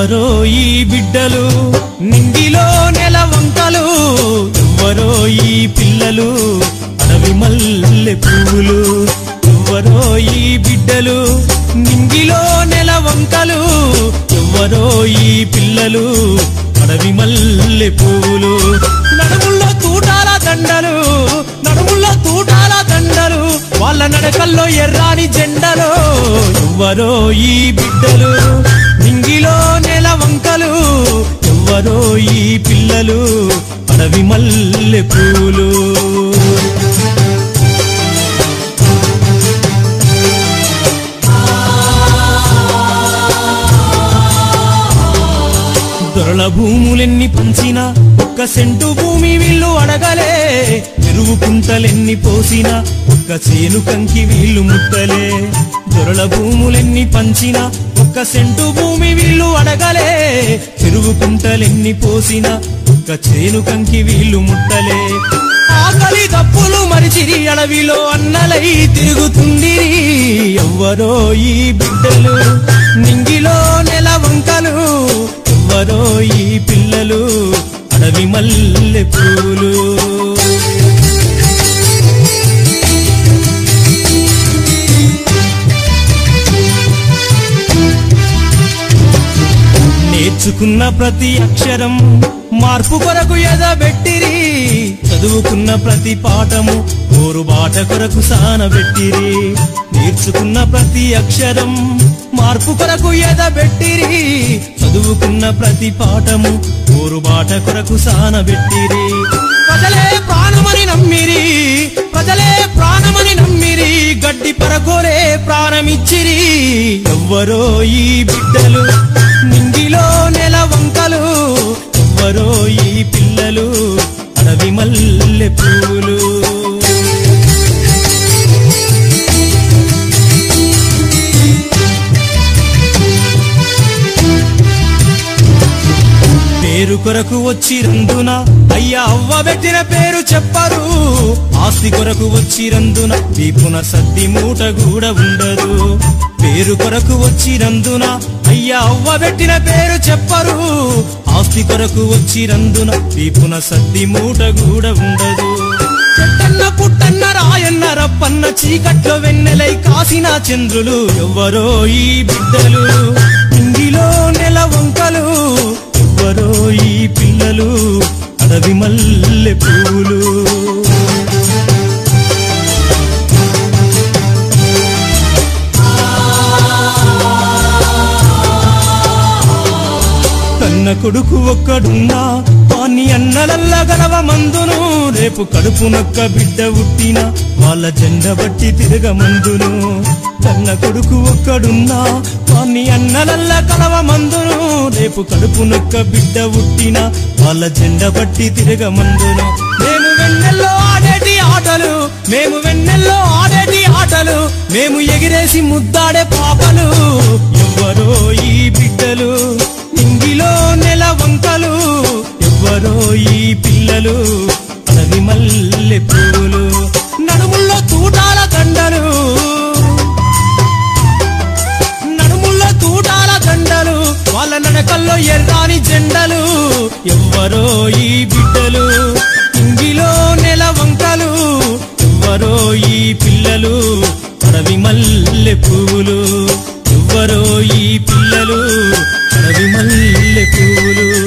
ఎవ్వరో ఈ బిడ్డలు నింగిలో నెల వంకలు ఎవ్వరో ఈ పిల్లలు అడవి మల్లె పువ్వులు ఎవ్వరో ఈ బిడ్డలు నింగిలో నెల వంకలు ఎవ్వరో ఈ పిల్లలు అడవి మల్లె పువ్వులు నడుముల్లో తూటాల దండలు నడుముల్లో తూటాల దండలు వాళ్ళ నడకల్లో ఎర్రాని జెండలు ఎవ్వరో ఈ బిడ్డలు నింగిలో నెల వంకలు ఎవ్వరో ఈ పిల్లలు అడవి మల్లె పూలు దొరల భూములెన్ని పంచినా ఒక్క సెంటు భూమి వీళ్ళు అడగలే చెరువు కుంటలెన్ని పోసినా ఒక్క చేను కంకి వీళ్ళు ముట్టలే దొరల భూములెన్ని పంచినా ఒక్క సెంటు భూమి వీళ్ళు అడగలే చెరువు కుంటలెన్ని పోసినా ఒక్క చేను కంకి వీళ్ళు ముట్టలే ఆకలి తప్పులు మరిచిరి అడవిలో అన్నలై తిరుగుతుంది ఎవ్వరో ఈ బిడ్డలు నింగిలో నెల వంకలు ఎవ్వరో ఈ పిల్లలు అడవి మల్లె పూలు నేర్చుకున్న ప్రతి అక్షరం మార్పు కొరకు ఎదబెట్టిరి చదువుకున్న ప్రతి పాఠము ఓరు బాట కొరకు సానబెట్టిరి నేర్చుకున్న ప్రతి అక్షరం మార్పు కొరకు ఎదబెట్టిరి చదువుకున్న ప్రతి పాఠము ఓరు బాట కొరకు సానబెట్టిరి ప్రజలే ప్రాణమని నమ్మిరి ప్రజలే ప్రాణమని నమ్మిరి గడ్డి పరగోరే ప్రాణమిచ్చిరి ఎవ్వరో ఈ బిడ్డలు నింగిలో నెల వంకలు ఎవ్వరో ఈ పిల్లలు అడవి మల్లె పూలు పేరు కొరకు వచ్చి రందున అయ్యా అవ్వ పెట్టిన పేరు చెప్పరు ఆస్తి కొరకు వచ్చి రందున వీపున సద్ది మూట కూడా ఉండదు పేరు కొరకు వచ్చి రందున అయ్యా అవ్వ పెట్టిన పేరు చెప్పరు ఆస్తి కొరకు వచ్చి రందున వీపున సద్ది మూట కూడా ఉండదు చెట్టన్న పుట్టన్న రాయన్న రప్పన్న చీకట్లో వెన్నెలై కాసిన చంద్రులు ఎవ్వరో ఈ బిడ్డలు ఇంగిలో నెల వంకలు ఎవ్వరో ఈ పిల్లలు అడవి మల్లె పూలు కన్న కొడుకు ఒక్కడున్నా వాణ్ణి అన్నలల్ల గలవ మందును రేపు కడుపు నొక్క బిడ్డ ఉట్టిన వాళ్ళ జెండ బట్టి తిరగ మందును కన్న కొడుకు ఒక్కడున్నా వాణ్ణి అన్నలల్ల కలవ మందును రేపు కడుపు నొక్క బిడ్డ ఉట్టిన వాళ్ళ జెండ బట్టి తిరగ మందును మేము వెన్నెల్లో ఆడేటి ఆటలు మేము వెన్నెల్లో ఆడేటి ఆటలు మేము ఎగిరేసి ముద్దాడే పాపలు ఎవ్వరో ఈ బిడ్డలు నింగిలో నెల వంకలు ఎవ్వరో ఈ పిల్లలు అడవి మల్లె పూలు నడుముల్లో తూటాల దండలు నడుముల్లో తూటాల దండలు వాళ్ళ నడకల్లో ఎర్రాని జెండలు ఎవ్వరో ఈ బిడ్డలు ఇంగిలో నెల వంకలు ఎవ్వరో ఈ పిల్లలు అడవి మల్లె పువ్వులు ఎవ్వరో ఈ పిల్లలు అడవి మల్లె పువ్వులు